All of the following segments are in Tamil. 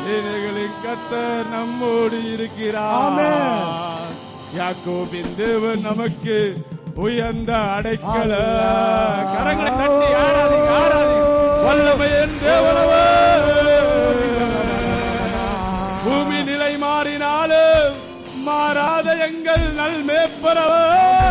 சேனைகளின் கர்த்தர் நம்மோடு இருக்கிறார் ஆமென். யாக்கோபின் தேவன் நமக்கு உயர்ந்த அடைக்கல கரங்களை தட்டி ஆராதிங்க ஆராதிங்க வல்லமையின் தேவனவே பூமி நிலை மாறினாலும் மாறாத எங்கள் நல் மேற்பரவே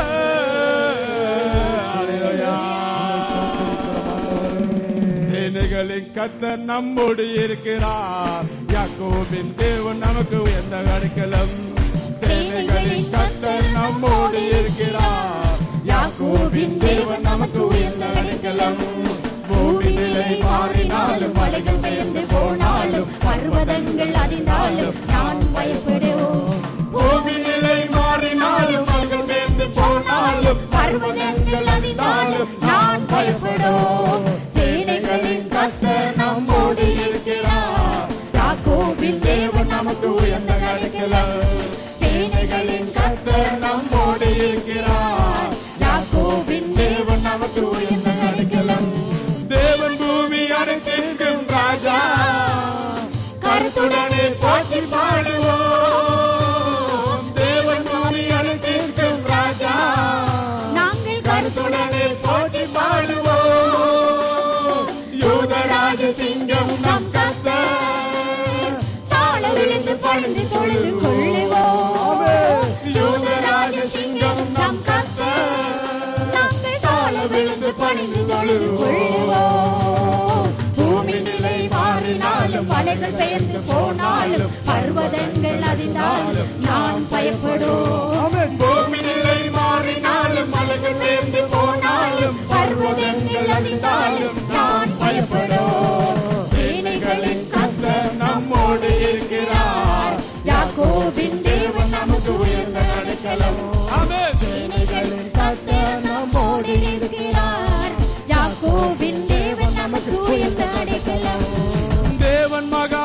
சேனைகளின் கத்தர் நம்மோடு இருக்கிறார் யாக்கோபின் தேவன் நமக்கு எந்த அடைக்கலம் சேனைகளின் கத்தர் நம்மோடு இருக்கிறார் யாக்கோபின் தேவன் நமக்கு உயர்ந்த அடைக்கலம் பூமி நிலை மாறினாலும் மலைகள் பெயர்ந்து போனாலும் பர்வதங்கள் அறிந்தாலும் நான் பயப்படுவோம் பூமி நிலை மாறினாலும் மலைகள் பெயர்ந்து போனாலும் பர்வதங்கள் அறிந்தாலும் நான் பயப்படுவோம் சேனைகளின் கர்த்தர் நம்மோடு இருக்கிறார் யாக்கோபின் தேவன் நமக்கு உயர்ந்த அடைக்கலம் சேனைகளின் கர்த்தர் நம்மோடு இருக்கிறார் யாக்கோபின் தேவன் நமக்கு உயர்ந்த அடைக்கலம் தேவன் பூமி அனைத்திற்கும் ராஜா கருத்துடனே போற்றி பாடுவோம் தேவன் பூமி அனைத்திற்கும் ராஜா நாங்கள் கருத்துடனே போற்றி பாடுவோம் யூதராஜ சிங்கம் நம் கர்த்தர் தாழ விழுந்து பணிந்து தொழுது கொள்ளுவோம் யூதராஜ சிங்கம் நம் கர்த்தர் நாங்கள் தாழ விழுந்து பணிந்து தொழுது கொள்ளுவோம் பூமி நிலை மாறினாலும் மலைகள் பெயர்ந்து போனாலும் பர்வதங்கள் அதிர்ந்தாலும் நான் பயப்படுவோம் பூமி நிலை மாறினாலும் மலைகள் பெயர்ந்து போனாலும் பர்வதங்கள் அதிர்ந்தாலும் நான் பயப்படுவோம் சேனைகளின் கர்த்தர் நம்மோடு இருக்கிறார் யாக்கோபின் தேவன் நமக்கு உயர்ந்த அடைக்கலம் ஆமென் சேனைகளின் கர்த்தர் நம்மோடு இருக்கிறார் யாக்கோபின் தேவன் நமக்கு உயர்ந்த அடைக்கலம் தேவன் மகா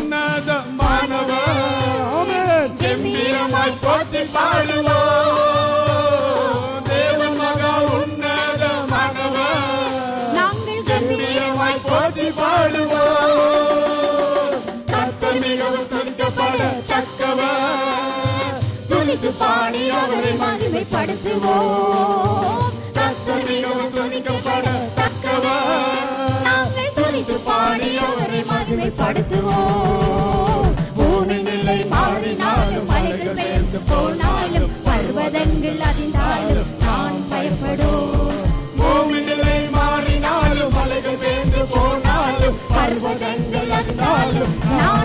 உன்னதமானவர் கம்பீரமாய் போற்றி பாடுவோம் தேவன் மகா உன்னதமானவர் நாங்கள் கம்பீரமாய் போற்றி பாடுவோம் கர்த்தர் மிகவும் துதிக்கப்பட தக்கவர் துதித்து பாடி அவரை மகிமைப்படுத்துவோம் கர்த்தர் மிகவும் துதிக்கப்பட தக்கவர் நாங்கள் துதித்து பாடி அவரை மகிமைப்படுத்துவோம் பூமி நிலை மாறினாலும் மலைகள் பெயர்ந்து போனாலும் பர்வதங்கள் அதிர்ந்தாலும் நான் பயப்படுவோம் பூமி நிலை மாறினாலும் மலைகள் வேந்து போனாலும் பர்வதங்கள் அதிர்ந்தாலும் நான்